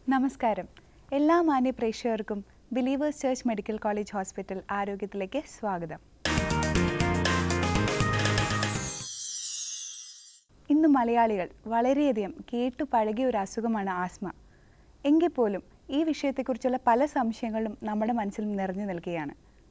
നമസ്കാരം എല്ലാ മാന്യ പ്രേക്ഷകർക്കും Believers Church Medical College Hospital ആരോഗ്യത്തിലേക്ക് സ്വാഗതം ഇന്ന് മലയാളികൾ വളരെയധികം കേട്ടു പഴകിയ ഒരു അസുഖമാണ് ആസ്മ എങ്കിൽ പോലും ഈ വിഷയത്തെക്കുറിച്ചുള്ള പല സംശയങ്ങളും നമ്മുടെ മനസ്സിൽ നിറഞ്ഞു നിൽക്കുകയാണ്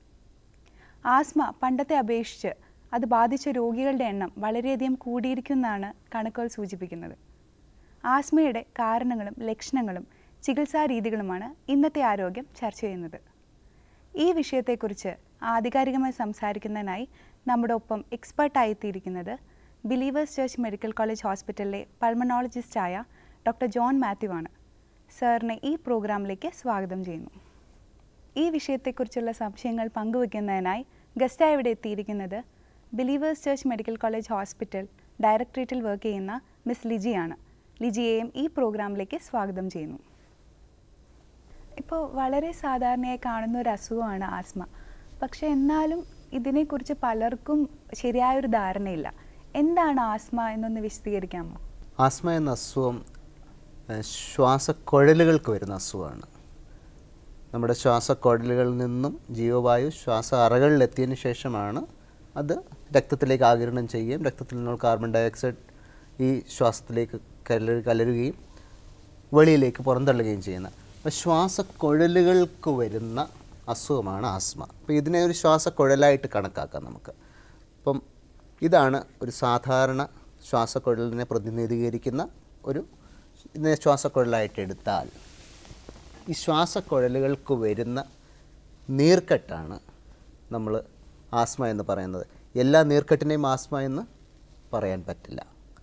ആസ്മ പണ്ടത്തെ അപേക്ഷിച്ച് അത് ബാധിച്ച രോഗികളുടെ എണ്ണം വളരെയധികം കൂടിയിരിക്കുമെന്നാണ് കണക്കുകൾ സൂചിപ്പിക്കുന്നത് ആസ്മയുടെ കാരണങ്ങളും ലക്ഷണങ്ങളും ചികിത്സാ രീതികളുമാണ് ഇന്നത്തെ ആരോഗ്യം ചർച്ച ചെയ്യുന്നത് ഈ വിഷയത്തെക്കുറിച്ച് ആധികാരികമായി സംസാരിക്കുന്നതിനായി നമ്മുടെ ഒപ്പം എക്സ്പേർട്ടായി എത്തിയിരിക്കുന്നത് ബിലീവേഴ്സ് ചർച്ച് മെഡിക്കൽ കോളേജ് ഹോസ്പിറ്റലിലെ പൾമണോളജിസ്റ്റായ ഡോക്ടർ ജോൺ മാത്യു ആണ് സാറിനെ ഈ പ്രോഗ്രാമിലേക്ക് സ്വാഗതം ചെയ്യുന്നു ഈ വിഷയത്തെക്കുറിച്ചുള്ള സംശയങ്ങൾ പങ്കുവയ്ക്കുന്നതിനായി ഗസ്റ്റായി ഇവിടെ എത്തിയിരിക്കുന്നത് Believers Church Medical College Hospital ഡയറക്ടറേറ്റിൽ വർക്ക് ചെയ്യുന്ന മിസ് ലിജിയാണ് ലിജിയെയും ഈ പ്രോഗ്രാമിലേക്ക് സ്വാഗതം ചെയ്യുന്നു ഇപ്പോൾ വളരെ സാധാരണയായി കാണുന്ന ഒരു അസുഖമാണ് ആസ്മ പക്ഷേ എന്നാലും ഇതിനെക്കുറിച്ച് പലർക്കും ശരിയായൊരു ധാരണയില്ല എന്താണ് ആസ്മ എന്നൊന്ന് വിശദീകരിക്കാമോ ആസ്മ എന്ന അസുഖം ഏഹ്, ശ്വാസക്കുഴലുകൾക്ക് വരുന്ന അസുഖമാണ് നമ്മുടെ ശ്വാസക്കുഴലുകളിൽ നിന്നും ജീവവായു ശ്വാസ അറകളിലെത്തിയതിന് ശേഷമാണ് അത് രക്തത്തിലേക്ക് ആകിരണം ചെയ്യുകയും രക്തത്തിൽ നിന്നുള്ള കാർബൺ ഡയോക്സൈഡ് ഈ ശ്വാസത്തിലേക്ക് കലരു കലരുകയും വെളിയിലേക്ക് പുറന്തള്ളുകയും ചെയ്യുന്നത് അപ്പോൾ ശ്വാസക്കുഴലുകൾക്ക് വരുന്ന അസുഖമാണ് ആസ്മ അപ്പോൾ ഇതിനെ ഒരു ശ്വാസക്കുഴലായിട്ട് കണക്കാക്കാം നമുക്ക് അപ്പം ഇതാണ് ഒരു സാധാരണ ശ്വാസക്കുഴലിനെ പ്രതിനിധീകരിക്കുന്ന ഒരു ഇതിനെ ശ്വാസക്കുഴലായിട്ട് എടുത്താൽ ഈ ശ്വാസക്കുഴലുകൾക്ക് വരുന്ന നീർക്കെട്ടാണ് നമ്മൾ ആസ്മ എന്ന് പറയുന്നത് എല്ലാ നീർക്കെട്ടിനെയും ആസ്മ എന്ന് പറയാൻ പറ്റില്ല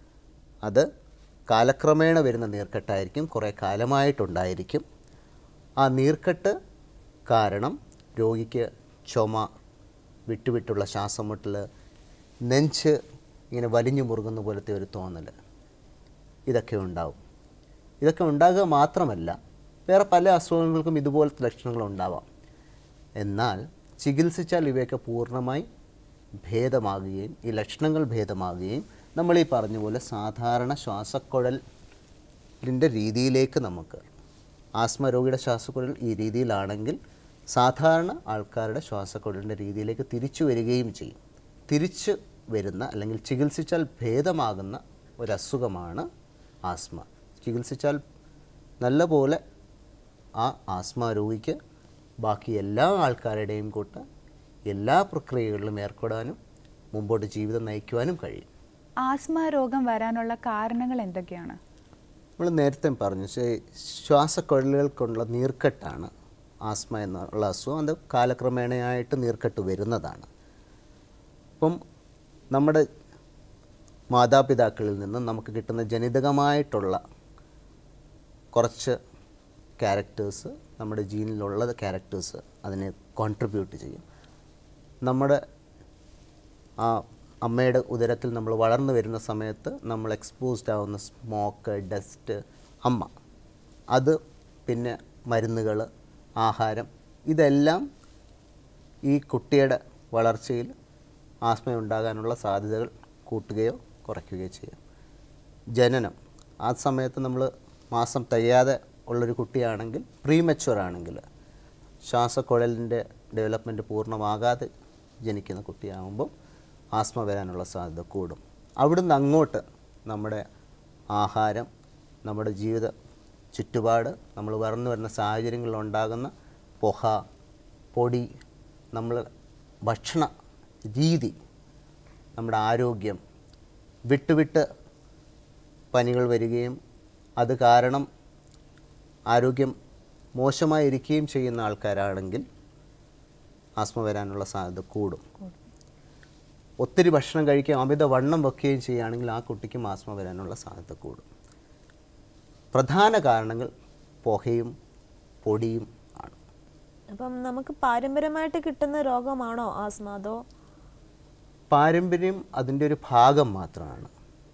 അത് കാലക്രമേണ വരുന്ന നീർക്കെട്ടായിരിക്കും കുറേ കാലമായിട്ടുണ്ടായിരിക്കും ആ നീർക്കെട്ട് കാരണം രോഗിക്ക് ചുമ വിട്ടുവിട്ടുള്ള ശ്വാസം മുട്ടൽ നെഞ്ച് ഇങ്ങനെ വലിഞ്ഞു മുറുകുന്ന പോലത്തെ ഒരു തോന്നൽ ഇതൊക്കെ ഉണ്ടാവും ഇതൊക്കെ ഉണ്ടാകുക മാത്രമല്ല വേറെ പല അസുഖങ്ങൾക്കും ഇതുപോലത്തെ ലക്ഷണങ്ങൾ ഉണ്ടാവാം എന്നാൽ ചികിത്സിച്ചാൽ ഇവയൊക്കെ പൂർണ്ണമായി ഭേദമാകുകയും ഈ ലക്ഷണങ്ങൾ ഭേദമാകുകയും നമ്മൾ ഈ പറഞ്ഞ പോലെ സാധാരണ ശ്വാസക്കുഴലിൻ്റെ രീതിയിലേക്ക് നമുക്ക് ആസ്മ രോഗിയുടെ ശ്വാസക്കുഴൽ ഈ രീതിയിലാണെങ്കിൽ സാധാരണ ആൾക്കാരുടെ ശ്വാസക്കുഴലിൻ്റെ രീതിയിലേക്ക് തിരിച്ചു വരികയും ചെയ്യും തിരിച്ചു വരുന്ന അല്ലെങ്കിൽ ചികിത്സിച്ചാൽ ഭേദമാകുന്ന ഒരു അസുഖമാണ് ആസ്മ ചികിത്സിച്ചാൽ നല്ലപോലെ ആ ആസ്മ രോഗിക്ക് ബാക്കി എല്ലാ ആൾക്കാരുടെയും കൂട്ട് എല്ലാ പ്രക്രിയകളിലും ഏർപ്പെടാനും മുമ്പോട്ട് ജീവിതം നയിക്കുവാനും കഴിയും ആസ്മ രോഗം വരാനുള്ള കാരണങ്ങൾ എന്തൊക്കെയാണ് നമ്മൾ നേരത്തെ പറഞ്ഞു ശേ- ശ്വാസക്കുഴലുകൾക്കുള്ള നീർക്കെട്ടാണ് ആസ്മ എന്നുള്ള അസുഖം അത് കാലക്രമേണയായിട്ട് നീർക്കെട്ട് വരുന്നതാണ് അപ്പം നമ്മുടെ മാതാപിതാക്കളിൽ നിന്ന് നമുക്ക് കിട്ടുന്ന ജനിതകമായിട്ടുള്ള കുറച്ച് ക്യാരക്ടേഴ്സ് നമ്മുടെ ജീനിലുള്ള ക്യാരക്ടേഴ്സ് അതിനെ കോൺട്രിബ്യൂട്ട് ചെയ്യും നമ്മുടെ ആ അമ്മയുടെ ഉദരത്തിൽ നമ്മൾ വളർന്നു വരുന്ന സമയത്ത് നമ്മൾ എക്സ്പോസ്ഡ് ആവുന്ന സ്മോക്ക് ഡസ്റ്റ് അമ്മ അത് പിന്നെ മരുന്നുകൾ ആഹാരം ഇതെല്ലാം ഈ കുട്ടിയുടെ വളർച്ചയിൽ ആസ്മ ഉണ്ടാകാനുള്ള സാധ്യതകൾ കൂട്ടുകയോ കുറയ്ക്കുകയോ ചെയ്യും ജനനം ആ സമയത്ത് നമ്മൾ മാസം തികയാതെ ഉള്ളൊരു കുട്ടിയാണെങ്കിൽ പ്രീമെച്ചുവർ ആണെങ്കിൽ ശ്വാസക്കുഴലിൻ്റെ ഡെവലപ്മെൻറ്റ് പൂർണ്ണമാകാതെ ജനിക്കുന്ന കുട്ടിയാകുമ്പോൾ ആസ്മ വരാനുള്ള സാധ്യത കൂടും അവിടുന്ന് അങ്ങോട്ട് നമ്മുടെ ആഹാരം നമ്മുടെ ജീവിത ചുറ്റുപാട് നമ്മൾ വളർന്നു വരുന്ന സാഹചര്യങ്ങളിൽ ഉണ്ടാകുന്ന പുക പൊടി നമ്മൾ ഭക്ഷണ രീതി നമ്മുടെ ആരോഗ്യം വിട്ടുവിട്ട് പനികൾ വരികയും അത് കാരണം ആരോഗ്യം മോശമായിരിക്കുകയും ചെയ്യുന്ന ആൾക്കാരാണെങ്കിൽ ആസ്മ വരാനുള്ള സാധ്യത കൂടും ഒത്തിരി ഭക്ഷണം കഴിക്കുകയും അമിത വണ്ണം വെക്കുകയും ചെയ്യുകയാണെങ്കിൽ ആ കുട്ടിക്കും ആസ്മ വരാനുള്ള സാധ്യത കൂടും പ്രധാന കാരണങ്ങൾ പുകയും പൊടിയും ആണ് അപ്പം നമുക്ക് പാരമ്പര്യമായിട്ട് കിട്ടുന്ന രോഗമാണോ ആസ്മ അതോ പാരമ്പര്യം അതിൻ്റെ ഒരു ഭാഗം മാത്രമാണ്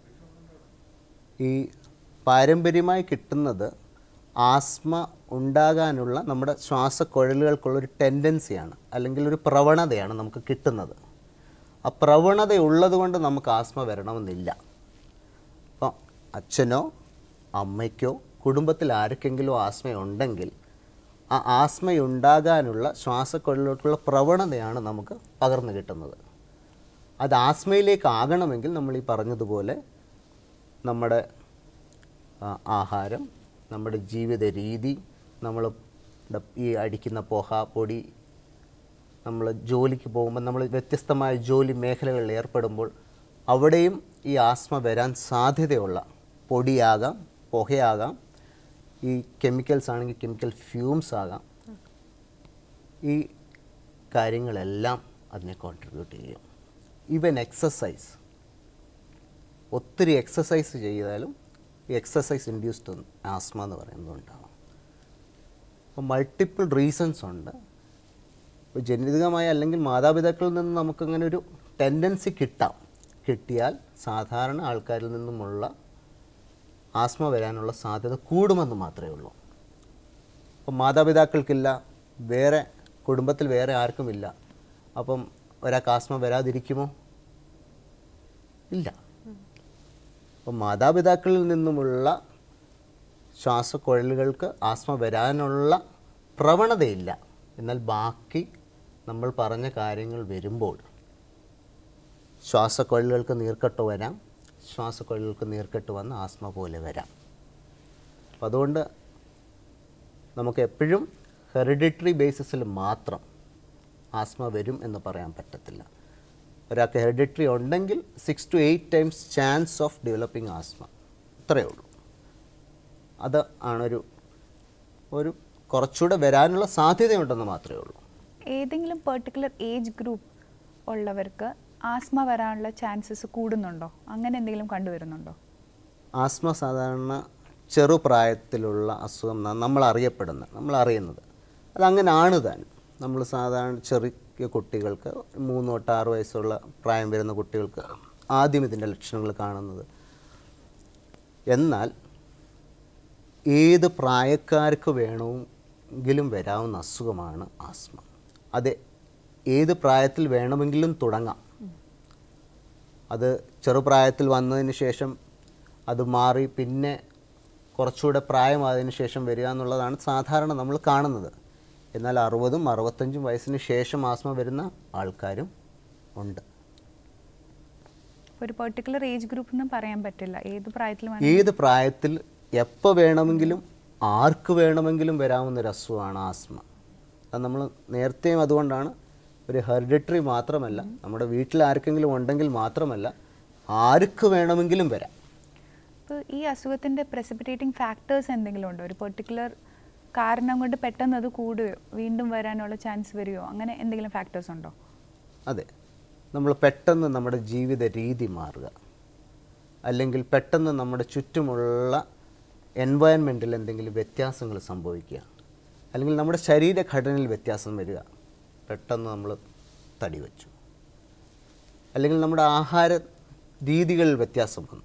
ഈ പാരമ്പര്യമായി കിട്ടുന്നത് ആസ്മ ഉണ്ടാകാനുള്ള നമ്മുടെ ശ്വാസക്കുഴലുകൾക്കുള്ളൊരു ടെൻഡൻസിയാണ് അല്ലെങ്കിൽ ഒരു പ്രവണതയാണ് നമുക്ക് കിട്ടുന്നത് ആ പ്രവണത ഉള്ളത് കൊണ്ട് നമുക്ക് ആസ്മ വരണമെന്നില്ല അപ്പം അച്ഛനോ അമ്മയ്ക്കോ കുടുംബത്തിൽ ആർക്കെങ്കിലും ആസ്മയുണ്ടെങ്കിൽ ആ ആസ്മയുണ്ടാകാനുള്ള ശ്വാസക്കൊള്ളിലോട്ടുള്ള പ്രവണതയാണ് നമുക്ക് പകർന്നു കിട്ടുന്നത് അത് ആസ്മയിലേക്ക് ആകണമെങ്കിൽ നമ്മൾ ഈ പറഞ്ഞതുപോലെ നമ്മുടെ ആ, ആഹാരം നമ്മുടെ ജീവിത രീതി നമ്മൾ ഈ അടിക്കുന്ന പുക പൊടി നമ്മൾ ജോലിക്ക് പോകുമ്പോൾ നമ്മൾ വ്യത്യസ്തമായ ജോലി മേഖലകളിൽ ഏർപ്പെടുമ്പോൾ അവിടെയും ഈ ആസ്മ വരാൻ സാധ്യതയുള്ള പൊടിയാകാം പുകയാകാം ഈ കെമിക്കൽസ് ആണെങ്കിൽ കെമിക്കൽ ഫ്യൂംസ് ആകാം ഈ കാര്യങ്ങളെല്ലാം അതിനെ കോൺട്രിബ്യൂട്ട് ചെയ്യും ഈവൻ എക്സസൈസ് ഒത്തിരി എക്സസൈസ് ചെയ്താലും ഈ എക്സസൈസ് ഇൻഡ്യൂസ്ഡ് ആസ്മ എന്ന് പറയുന്നത് ഉണ്ടാകും അപ്പോൾ മൾട്ടിപ്പിൾ റീസൺസ് ഉണ്ട് ഇപ്പോൾ ജനിതകമായ അല്ലെങ്കിൽ മാതാപിതാക്കളിൽ നിന്ന് നമുക്കങ്ങനെ ഒരു ടെൻഡൻസി കിട്ടാം കിട്ടിയാൽ സാധാരണ ആൾക്കാരിൽ നിന്നുമുള്ള ആസ്മ വരാനുള്ള സാധ്യത കൂടുമെന്ന് മാത്രമേ ഉള്ളൂ അപ്പം മാതാപിതാക്കൾക്കില്ല വേറെ കുടുംബത്തിൽ വേറെ ആർക്കുമില്ല അപ്പം ഒരാൾക്ക് ആസ്മ വരാതിരിക്കുമോ ഇല്ല അപ്പം മാതാപിതാക്കളിൽ നിന്നുമുള്ള ശ്വാസക്കുഴലുകൾക്ക് ആസ്മ വരാനുള്ള പ്രവണതയില്ല എന്നാൽ ബാക്കി നമ്മൾ പറഞ്ഞ കാര്യങ്ങൾ വരുമ്പോൾ ശ്വാസക്കുഴലുകൾക്ക് നീർക്കെട്ട് വരാം ശ്വാസക്കുഴലുകൾക്ക് നീർക്കെട്ട് വന്ന് ആസ്മ പോലെ വരാം അപ്പം അതുകൊണ്ട് നമുക്ക് എപ്പോഴും ഹെറിഡിറ്ററി ബേസിസിൽ മാത്രം ആസ്മ വരും എന്ന് പറയാൻ പറ്റത്തില്ല ഒരാൾക്ക് ഹെറിഡിറ്ററി ഉണ്ടെങ്കിൽ six to eight times chance of developing asthma ഇത്രയേ ഉള്ളൂ അത് ആണൊരു ഒരു കുറച്ചുകൂടെ വരാനുള്ള സാധ്യതയുണ്ടെന്ന് മാത്രമേ ഉള്ളൂ ഏതെങ്കിലും പെർട്ടിക്കുലർ ഏജ് ഗ്രൂപ്പ് ഉള്ളവർക്ക് ആസ്മ വരാനുള്ള ചാൻസസ് കൂടുന്നുണ്ടോ അങ്ങനെ എന്തെങ്കിലും കണ്ടുവരുന്നുണ്ടോ ആസ്മ സാധാരണ ചെറുപ്രായത്തിലുള്ള അസുഖം എന്നാണ് നമ്മൾ അറിയപ്പെടുന്ന നമ്മൾ അറിയുന്നത് അതങ്ങനെയാണ് താൻ നമ്മൾ സാധാരണ ചെറിയ കുട്ടികൾക്ക് മൂന്ന് തൊട്ട് ആറ് വയസ്സുള്ള പ്രായം വരുന്ന കുട്ടികൾക്ക് ആദ്യം ഇതിൻ്റെ ലക്ഷണങ്ങൾ കാണുന്നത് എന്നാൽ ഏത് പ്രായക്കാർക്ക് വേണമെങ്കിലും വരാവുന്ന അസുഖമാണ് ആസ്മ അത് ഏത് പ്രായത്തിൽ വേണമെങ്കിലും തുടങ്ങാം അത് ചെറുപ്രായത്തിൽ വന്നതിന് ശേഷം അത് മാറി പിന്നെ കുറച്ചുകൂടെ പ്രായമായതിനു ശേഷം വരിക എന്നുള്ളതാണ് സാധാരണ നമ്മൾ കാണുന്നത് എന്നാൽ അറുപതും അറുപത്തഞ്ചും വയസ്സിന് ശേഷം ആസ്മ വരുന്ന ആൾക്കാരും ഉണ്ട് ഒരു പെർട്ടിക്കുലർ ഏജ് ഗ്രൂപ്പ് എന്ന് പറയാൻ പറ്റില്ല ഏത് പ്രായത്തിൽ വേണം ഏത് പ്രായത്തിൽ എപ്പോൾ വേണമെങ്കിലും ആർക്ക് വേണമെങ്കിലും വരാവുന്ന ഒരു അസുഖമാണ് ആസ്മ അത് നമ്മൾ നേരത്തെയും അതുകൊണ്ടാണ് ഒരു ഹെറിഡിറ്ററി മാത്രമല്ല നമ്മുടെ വീട്ടിൽ ആർക്കെങ്കിലും ഉണ്ടെങ്കിൽ മാത്രമല്ല ആർക്ക് വേണമെങ്കിലും വരാം ഇപ്പോൾ ഈ അസുഖത്തിൻ്റെ പ്രസിപ്പിറ്റേറ്റിംഗ് ഫാക്ടേഴ്സ് എന്തെങ്കിലും ഉണ്ടോ ഒരു പെർട്ടിക്കുലർ കാരണം കൊണ്ട് പെട്ടെന്ന് അത് കൂടുകയോ വീണ്ടും വരാനുള്ള ചാൻസ് വരികയോ അങ്ങനെ എന്തെങ്കിലും ഫാക്ടേഴ്സ് ഉണ്ടോ അതെ നമ്മൾ പെട്ടെന്ന് നമ്മുടെ ജീവിത രീതി മാറുക അല്ലെങ്കിൽ പെട്ടെന്ന് നമ്മുടെ ചുറ്റുമുള്ള എൻവയൺമെൻറ്റിൽ എന്തെങ്കിലും വ്യത്യാസങ്ങൾ സംഭവിക്കുക അല്ലെങ്കിൽ നമ്മുടെ ശരീരഘടനയിൽ വ്യത്യാസം വരിക പെട്ടെന്ന് നമ്മൾ തടി വെച്ചു അല്ലെങ്കിൽ നമ്മുടെ ആഹാര രീതികളിൽ വ്യത്യാസം വന്നു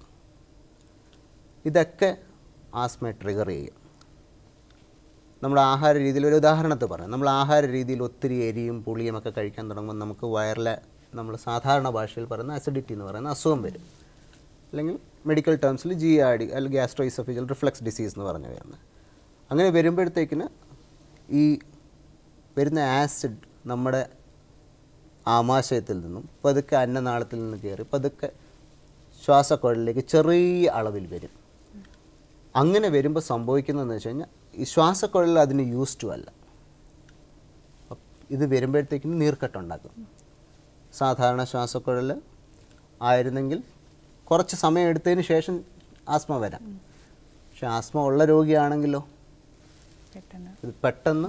ഇതൊക്കെ ആസ്മയെ ട്രിഗർ ചെയ്യും നമ്മുടെ ആഹാര രീതിയിൽ ഒരു ഉദാഹരണത്തിൽ പറയാം നമ്മൾ ആഹാര രീതിയിൽ ഒത്തിരി എരിയും പുളിയും ഒക്കെ കഴിക്കാൻ തുടങ്ങുമ്പോൾ നമുക്ക് വയറിലെ നമ്മൾ സാധാരണ ഭാഷയിൽ പറയുന്ന അസിഡിറ്റി എന്ന് പറയുന്ന അസുഖം വരും അല്ലെങ്കിൽ മെഡിക്കൽ ടേംസിൽ ജി ആർ ഡി അല്ലെങ്കിൽ ഗ്യാസ്ട്രോയിസഫിജൽ റിഫ്ലക്സ് ഡിസീസ് എന്ന് പറഞ്ഞു വരുന്നത് അങ്ങനെ വരുമ്പോഴത്തേക്കിന് ഈ വരുന്ന ആസിഡ് നമ്മുടെ ആമാശയത്തിൽ നിന്നും പതുക്കെ അന്നനാളത്തിൽ നിന്ന് കയറി പതുക്കെ ശ്വാസക്കുഴലിലേക്ക് ചെറിയ അളവിൽ വരും അങ്ങനെ വരുമ്പോൾ സംഭവിക്കുന്നതെന്ന് വെച്ച് കഴിഞ്ഞാൽ ഈ ശ്വാസക്കുഴൽ അതിന് യൂസ് ടു അല്ല അപ്പ് ഇത് വരുമ്പോഴത്തേക്കിന് നീർക്കെട്ടുണ്ടാക്കും സാധാരണ ശ്വാസക്കുഴൽ ആയിരുന്നെങ്കിൽ കുറച്ച് സമയം എടുത്തതിന് ശേഷം ആസ്മ വരാം പക്ഷെ ആസ്മ ഉള്ള രോഗിയാണെങ്കിലോ പെട്ടെന്ന് ഇത് പെട്ടെന്ന്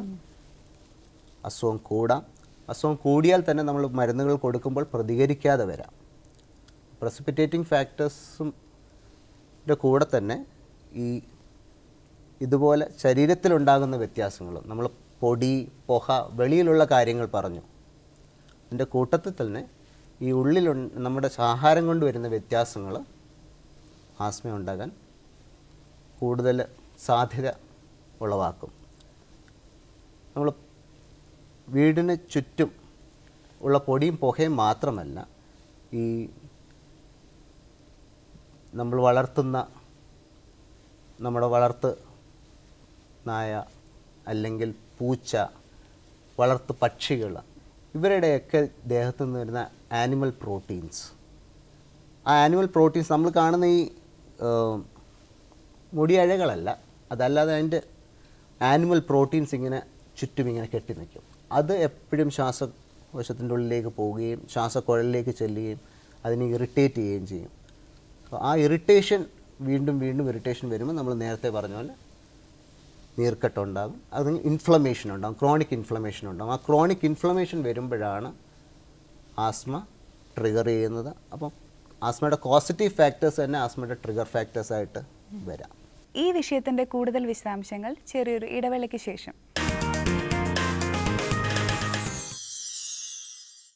അസുഖം കൂടാം അസുഖം കൂടിയാൽ തന്നെ നമ്മൾ മരുന്നുകൾ കൊടുക്കുമ്പോൾ പ്രതികരിക്കാതെ വരാം പ്രസിപ്പിറ്റേറ്റിംഗ് ഫാക്ടേഴ്സും കൂടെ തന്നെ ഈ ഇതുപോലെ ശരീരത്തിലുണ്ടാകുന്ന വ്യത്യാസങ്ങൾ നമ്മൾ പൊടി പുക വെളിയിലുള്ള കാര്യങ്ങൾ പറഞ്ഞു അതിൻ്റെ കൂട്ടത്തിൽ തന്നെ ഈ ഉള്ളിൽ നമ്മുടെ ആഹാരം കൊണ്ട് വരുന്ന വ്യത്യാസങ്ങൾ ആസ്മ ഉണ്ടാകാൻ കൂടുതൽ സാധ്യത ഉളവാക്കും നമ്മൾ വീടിന് ചുറ്റും ഉള്ള പൊടിയും പുകയും മാത്രമല്ല ഈ നമ്മൾ വളർത്തുന്ന നമ്മുടെ വളർത്ത് നായ അല്ലെങ്കിൽ പൂച്ച വളർത്തു പക്ഷികൾ ഇവരുടെയൊക്കെ ദേഹത്തു നിന്ന് വരുന്ന ആനിമൽ പ്രോട്ടീൻസ് ആ ആനിമൽ പ്രോട്ടീൻസ് നമ്മൾ കാണുന്ന ഈ ഏം, മുടിയഴകളല്ല അതല്ലാതെ അതിൻ്റെ ആനിമൽ പ്രോട്ടീൻസ് ഇങ്ങനെ ചുറ്റും ഇങ്ങനെ കെട്ടി നിൽക്കും അത് എപ്പോഴും ശ്വാസകോശത്തിൻ്റെ ഉള്ളിലേക്ക് പോവുകയും ശ്വാസക്കുഴലിലേക്ക് ചെല്ലുകയും അതിനെ ഇറിറ്റേറ്റ് ചെയ്യുകയും ചെയ്യും അപ്പോൾ ആ ഇറിറ്റേഷൻ വീണ്ടും വീണ്ടും ഇറിറ്റേഷൻ വരുമ്പോൾ നമ്മൾ നേരത്തെ പറഞ്ഞ പോലെ നീർക്കെട്ടുണ്ടാകും അത് ഇൻഫ്ലമേഷൻ ഉണ്ടാകും ക്രോണിക് ഇൻഫ്ലമേഷൻ ഉണ്ടാകും ആ ക്രോണിക് ഇൻഫ്ലമേഷൻ വരുമ്പോഴാണ് ആസ്മ ട്രിഗർ ചെയ്യുന്നത് അപ്പം ആസ്മയുടെ പോസിറ്റീവ് ഫാക്ടേഴ്സ് തന്നെ ആസ്മയുടെ ട്രിഗർ ഫാക്ടേഴ്സ് ആയിട്ട് വരാം ഈ വിഷയത്തിൻ്റെ കൂടുതൽ വിശദാംശങ്ങൾ ചെറിയൊരു ഇടവേളയ്ക്ക് ശേഷം